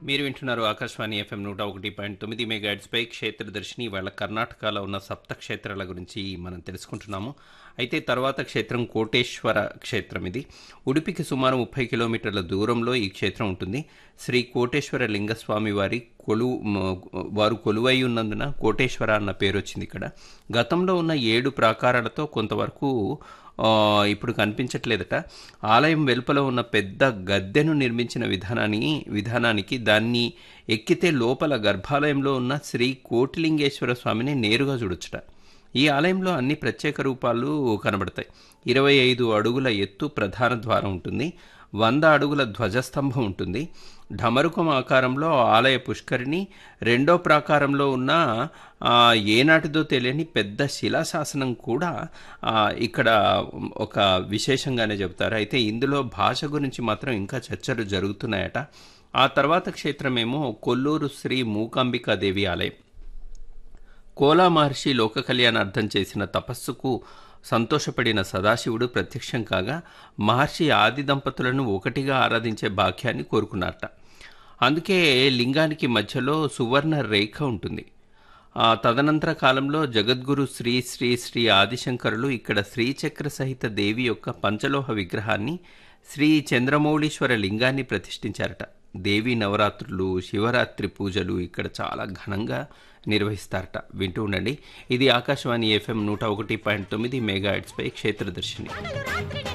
మీరు వింటున్నారు ఆకాశవాణి ఎఫ్ఎం నూట ఒకటి పాయింట్ తొమ్మిది మెగాడ్స్పై క్షేత్రదర్శిని వాళ్ళ కర్ణాటకలో ఉన్న సప్త క్షేత్రాల గురించి మనం తెలుసుకుంటున్నాము అయితే తర్వాత క్షేత్రం కోటేశ్వర క్షేత్రం ఇది ఉడిపికి సుమారు ముప్పై కిలోమీటర్ల దూరంలో ఈ క్షేత్రం ఉంటుంది శ్రీ కోటేశ్వర లింగస్వామి వారి కొలు మ- వారు కొలువై ఉన్నందున కోటేశ్వర అన్న పేరు వచ్చింది ఇక్కడ గతంలో ఉన్న ఏడు ప్రాకారాలతో కొంతవరకు ఆ, ఇప్పుడు కనిపించట్లేదట ఆలయం వెలుపల ఉన్న పెద్ద గద్దెను నిర్మించిన విధానాన్ని విధానానికి దాన్ని ఎక్కితే లోపల గర్భాలయంలో ఉన్న శ్రీ కోటిలింగేశ్వర స్వామిని నేరుగా చూడొచ్చుట ఈ ఆలయంలో అన్ని ప్రత్యేక రూపాలు కనబడతాయి ఇరవై ఐదు అడుగుల ఎత్తు ప్రధాన ద్వారం ఉంటుంది వంద అడుగుల ధ్వజస్తంభం ఉంటుంది ఢమరుకం ఆకారంలో ఆలయ పుష్కరిణి రెండో ప్రాకారంలో ఉన్న ఆ, ఏనాటిదో తెలియని పెద్ద శిలాశాసనం కూడా ఆ, ఇక్కడ ఒక విశేషంగానే చెబుతారు అయితే ఇందులో భాష గురించి మాత్రం ఇంకా చర్చలు జరుగుతున్నాయట ఆ తర్వాత క్షేత్రమేమో కొల్లూరు శ్రీ మూకాంబికాదేవి ఆలయం కోలా మహర్షి లోక కళ్యాణార్థం చేసిన తపస్సుకు సంతోషపడిన సదాశివుడు ప్రత్యక్షం కాగా మహర్షి ఆది దంపతులను ఒకటిగా ఆరాధించే భాగ్యాన్ని కోరుకున్నారట అందుకే లింగానికి మధ్యలో సువర్ణ రేఖ ఉంటుంది ఆ తదనంతర కాలంలో జగద్గురు శ్రీ శ్రీ శ్రీ ఆదిశంకరులు ఇక్కడ శ్రీచక్ర సహిత దేవి యొక్క పంచలోహ విగ్రహాన్ని శ్రీ చంద్రమౌళీశ్వర లింగాన్ని ప్రతిష్ఠించారట దేవి నవరాత్రులు శివరాత్రి పూజలు ఇక్కడ చాలా ఘనంగా నిర్వహిస్తారట వింటూ ఉండండి ఇది ఆకాశవాణి ఎఫ్ఎం నూట ఒకటి పాయింట్ తొమ్మిది మెగా పై క్షేత్రదర్శిని పగలు రాత్రి